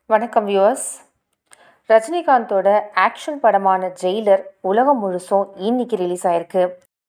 வணக்கம் வியூவர்ஸ் ரஜினிகாந்தோட ஆக்ஷன் படமான ஜெயிலர் உலகம் முழுசும் இன்னைக்கு ரிலீஸ் ஆயிருக்கு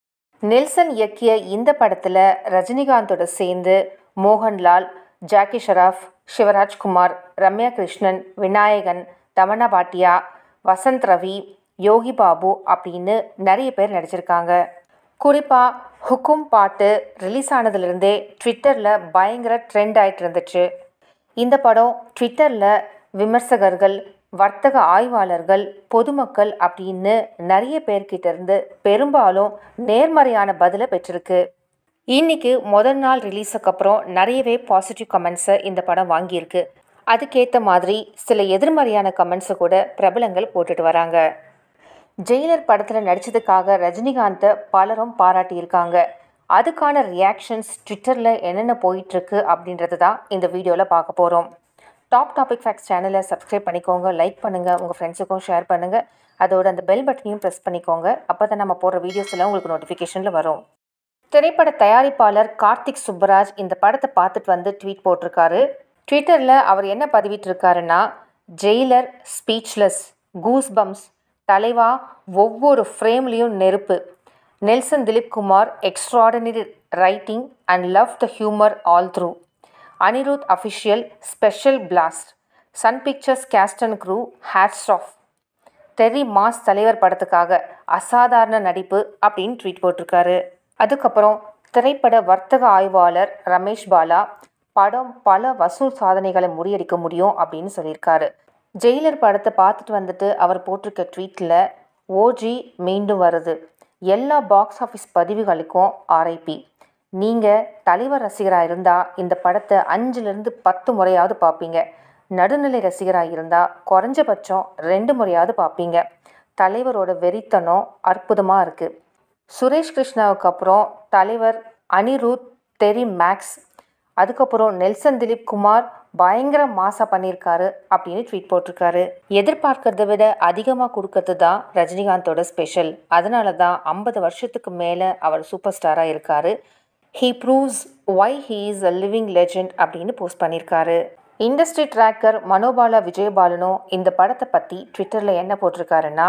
நெல்சன் இயக்கிய இந்த படத்தில் ரஜினிகாந்தோட சேர்ந்து மோகன்லால் ஜாக்கி ஷராஃப் சிவராஜ்குமார் ரம்யா கிருஷ்ணன் விநாயகன் தமன்னா பாட்டியா வசந்த் ரவி யோகி பாபு அப்படின்னு நிறைய பேர் நடிச்சிருக்காங்க குறிப்பாக ஹுக்கும் பாட்டு ரிலீஸ் ஆனதுலேருந்தே ட்விட்டரில் பயங்கர ட்ரெண்ட் ஆயிட்டு இருந்துச்சு இந்த படம் ட்விட்டரில் விமர்சகர்கள் வர்த்தக ஆய்வாளர்கள் பொதுமக்கள் அப்படின்னு நிறைய பேர்கிட்ட இருந்து பெரும்பாலும் நேர்மறையான பதிலை பெற்றிருக்கு இன்னைக்கு முதல் நாள் ரிலீஸுக்கு அப்புறம் நிறையவே பாசிட்டிவ் கமெண்ட்ஸை இந்த படம் வாங்கியிருக்கு அதுக்கேற்ற மாதிரி சில எதிர்மறையான கமெண்ட்ஸை கூட பிரபலங்கள் போட்டுட்டு வராங்க ஜெயிலர் படத்தில் நடித்ததுக்காக ரஜினிகாந்தை பலரும் பாராட்டியிருக்காங்க அதுக்கான ரியாக்ஷன்ஸ் ட்விட்டரில் என்னென்ன போயிட்டுருக்கு அப்படின்றது தான் இந்த வீடியோவில் பார்க்க போகிறோம் டாப் டாபிக் ஃபேக்ஸ் சேனலை சப்ஸ்கிரைப் பண்ணிக்கோங்க லைக் பண்ணுங்கள் உங்கள் ஃப்ரெண்ட்ஸுக்கும் ஷேர் பண்ணுங்கள் அதோட அந்த பெல் பட்டனையும் ப்ரெஸ் பண்ணிக்கோங்க அப்போ தான் நம்ம போடுற வீடியோஸ் எல்லாம் உங்களுக்கு நோட்டிஃபிகேஷனில் வரும் திரைப்பட தயாரிப்பாளர் கார்த்திக் சுப்பராஜ் இந்த படத்தை பார்த்துட்டு வந்து ட்வீட் போட்டிருக்காரு ட்விட்டரில் அவர் என்ன பதிவிட்டிருக்காருன்னா ஜெயிலர் ஸ்பீச்லெஸ் கூஸ் பம்ஸ் தலைவா ஒவ்வொரு ஃப்ரேம்லேயும் நெருப்பு Nelson Dilip Kumar extraordinary writing and love the humour all through Anirudh official special blast Sun Pictures cast and crew hats off தெரி மாஸ் தலைவர் படத்துக்காக அசாதாரண நடிப்பு அப்படின்னு ட்வீட் போட்டிருக்காரு அதுக்கப்புறம் திரைப்பட வர்த்தக ஆய்வாளர் ரமேஷ் பாலா படம் பல வசூல் சாதனைகளை முறியடிக்க முடியும் அப்படின்னு சொல்லியிருக்காரு ஜெயிலர் படத்தை பார்த்துட்டு வந்துட்டு அவர் போட்டிருக்க ட்வீட்டில் ஓஜி மீண்டும் வருது எல்லா பாக்ஸ் ஆஃபீஸ் பதிவுகளுக்கும் ஆர்ஐபி நீங்கள் தலைவர் ரசிகராக இருந்தால் இந்த படத்தை அஞ்சுலேருந்து பத்து முறையாவது பார்ப்பீங்க நடுநிலை ரசிகராக இருந்தால் குறைஞ்சபட்சம் ரெண்டு முறையாவது பார்ப்பீங்க தலைவரோட வெறித்தனம் அற்புதமாக இருக்குது சுரேஷ் கிருஷ்ணாவுக்கு அப்புறம் தலைவர் அனிருத் தெரி மேக்ஸ் அதுக்கப்புறம் நெல்சன் திலீப் குமார் பயங்கர மாசா பண்ணியிருக்காரு அப்படின்னு ட்வீட் போட்டிருக்காரு எதிர்பார்க்கறத விட அதிகமாக கொடுக்கறது தான் ரஜினிகாந்தோட ஸ்பெஷல் அதனால தான் ஐம்பது வருஷத்துக்கு மேலே அவர் சூப்பர் ஸ்டாராக இருக்காரு he proves why he is a living legend அப்படின்னு போஸ்ட் பண்ணியிருக்காரு இண்டஸ்ட்ரி ட்ராக்கர் மனோபாலா விஜயபாலனும் இந்த படத்தை பற்றி ட்விட்டரில் என்ன போட்டிருக்காருன்னா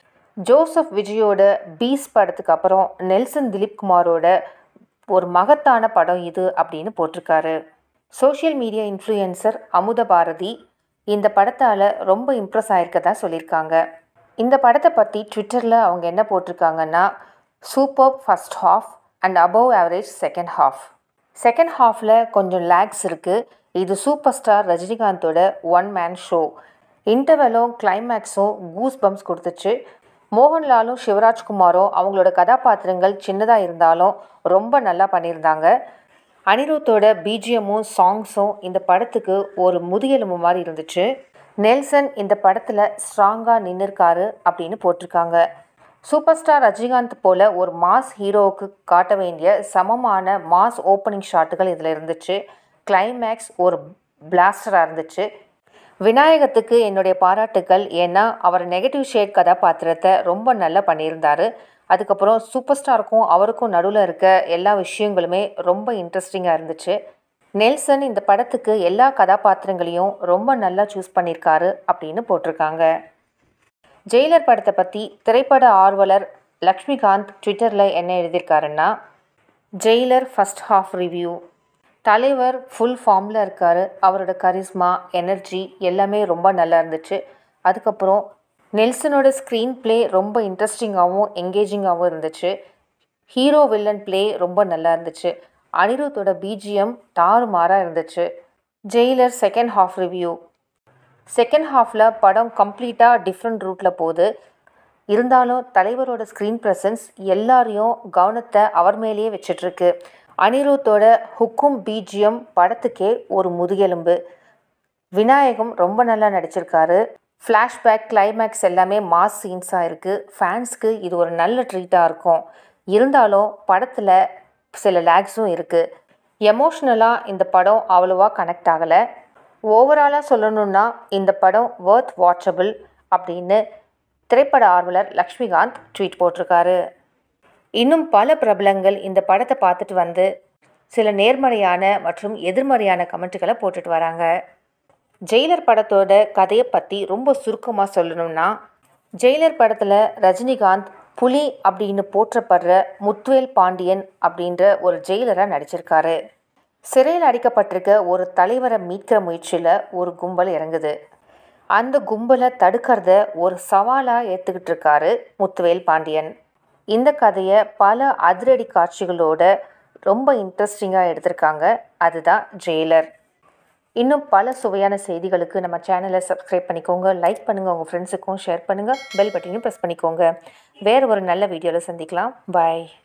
ஜோசப் விஜயோட பீஸ் படத்துக்கு அப்புறம் நெல்சன் திலீப் குமாரோட ஒரு மகத்தான படம் இது அப்படின்னு போட்டிருக்காரு சோஷியல் மீடியா இன்ஃப்ளூயன்சர் அமுத பாரதி இந்த படத்தால் ரொம்ப இம்ப்ரெஸ் ஆயிருக்கதா சொல்லியிருக்காங்க இந்த படத்தை பற்றி ட்விட்டரில் அவங்க என்ன போட்டிருக்காங்கன்னா super first half and above average second half second ஹாஃபில் கொஞ்சம் லேக்ஸ் இருக்குது இது சூப்பர் ஸ்டார் ரஜினிகாந்தோட ஒன் மேன் ஷோ இன்டர்வெலும் கிளைமேக்ஸும் கூஸ் பம்ப்ஸ் கொடுத்துச்சு மோகன்லாலும் சிவராஜ்குமாரும் அவங்களோட கதாபாத்திரங்கள் சின்னதாக இருந்தாலும் ரொம்ப நல்லா பண்ணியிருந்தாங்க அனிருத்தோட பிஜிஎம்மும் சாங்ஸும் இந்த படத்துக்கு ஒரு முதுகெலும்பு மாதிரி இருந்துச்சு நெல்சன் இந்த படத்தில் ஸ்ட்ராங்காக நின்றுருக்காரு அப்படின்னு போட்டிருக்காங்க சூப்பர் ஸ்டார் ரஜினிகாந்த் போல ஒரு மாஸ் ஹீரோவுக்கு காட்ட வேண்டிய சமமான மாஸ் ஓப்பனிங் ஷாட்டுகள் இதில் இருந்துச்சு கிளைமேக்ஸ் ஒரு பிளாஸ்டராக இருந்துச்சு விநாயகத்துக்கு என்னுடைய பாராட்டுக்கள் ஏன்னா அவர் நெகட்டிவ் ஷேட் கதாபாத்திரத்தை ரொம்ப நல்லா பண்ணியிருந்தார் அதுக்கப்புறம் சூப்பர் ஸ்டாருக்கும் அவருக்கும் நடுவில் இருக்க எல்லா விஷயங்களுமே ரொம்ப இன்ட்ரெஸ்டிங்காக இருந்துச்சு நெல்சன் இந்த படத்துக்கு எல்லா கதாபாத்திரங்களையும் ரொம்ப நல்லா சூஸ் பண்ணியிருக்காரு அப்படின்னு போட்டிருக்காங்க ஜெயிலர் படத்தை பற்றி திரைப்பட ஆர்வலர் லக்ஷ்மிகாந்த் ட்விட்டரில் என்ன எழுதியிருக்காருன்னா ஜெயிலர் ஃபஸ்ட் ஹாஃப் ரிவ்யூ தலைவர் ஃபுல் ஃபார்மில் இருக்கார் அவரோட கரிஸ்மா எனர்ஜி எல்லாமே ரொம்ப நல்லா இருந்துச்சு அதுக்கப்புறம் நெல்சனோட ஸ்க்ரீன் ப்ளே ரொம்ப இன்ட்ரெஸ்டிங்காகவும் என்கேஜிங்காகவும் இருந்துச்சு ஹீரோ வில்லன் ப்ளே ரொம்ப நல்லா இருந்துச்சு அனிருத்தோட பிஜிஎம் தாறுமாறாக இருந்துச்சு Jailer second half review second ஹாஃபில் படம் கம்ப்ளீட்டாக டிஃப்ரெண்ட் ரூட்டில் போகுது இருந்தாலும் தலைவரோட ஸ்க்ரீன் ப்ரெசன்ஸ் எல்லாரையும் கவனத்தை அவர் மேலேயே வச்சிட்ருக்கு அனிருத்தோட ஹுக்கும் பிஜிஎம் படத்துக்கே ஒரு முதுகெலும்பு விநாயகம் ரொம்ப நல்லா நடிச்சிருக்காரு ஃப்ளாஷ்பேக் கிளைமேக்ஸ் எல்லாமே மாஸ் சீன்ஸாக இருக்குது ஃபேன்ஸ்க்கு இது ஒரு நல்ல ட்ரீட்டாக இருக்கும் இருந்தாலும் படத்தில் சில லேக்ஸும் இருக்குது எமோஷ்னலாக இந்த படம் அவ்வளோவா கனெக்ட் ஆகலை ஓவராலாக சொல்லணுன்னா இந்த படம் ஒர்த் வாட்சபிள் அப்படின்னு திரைப்பட ஆர்வலர் லக்ஷ்மிகாந்த் ட்வீட் போட்டிருக்காரு இன்னும் பல பிரபலங்கள் இந்த படத்தை பார்த்துட்டு வந்து சில நேர்மறையான மற்றும் எதிர்மறையான கமெண்ட்டுகளை போட்டுட்டு வராங்க ஜெயிலர் படத்தோட கதையை பற்றி ரொம்ப சுருக்கமாக சொல்லணும்னா ஜெயிலர் படத்தில் ரஜினிகாந்த் புலி அப்படின்னு போற்றப்படுற முத்துவேல் பாண்டியன் அப்படின்ற ஒரு ஜெயிலராக நடிச்சிருக்காரு சிறையில் அடைக்கப்பட்டிருக்க ஒரு தலைவரை மீட்கிற முயற்சியில் ஒரு கும்பல் இறங்குது அந்த கும்பலை தடுக்கிறத ஒரு சவாலாக ஏற்றுக்கிட்டு இருக்காரு முத்துவேல் பாண்டியன் இந்த கதையை பல அதிரடி காட்சிகளோட ரொம்ப இன்ட்ரெஸ்டிங்காக எடுத்திருக்காங்க அதுதான் ஜெயிலர் இன்னும் பல சுவையான செய்திகளுக்கு நம்ம சேனலை சப்ஸ்கிரைப் பண்ணிக்கோங்க லைக் பண்ணுங்கள் உங்கள் ஃப்ரெண்ட்ஸுக்கும் ஷேர் பண்ணுங்கள் பெல் பட்டனையும் ப்ரெஸ் பண்ணிக்கோங்க வேறு ஒரு நல்ல வீடியோவில் சந்திக்கலாம் பாய்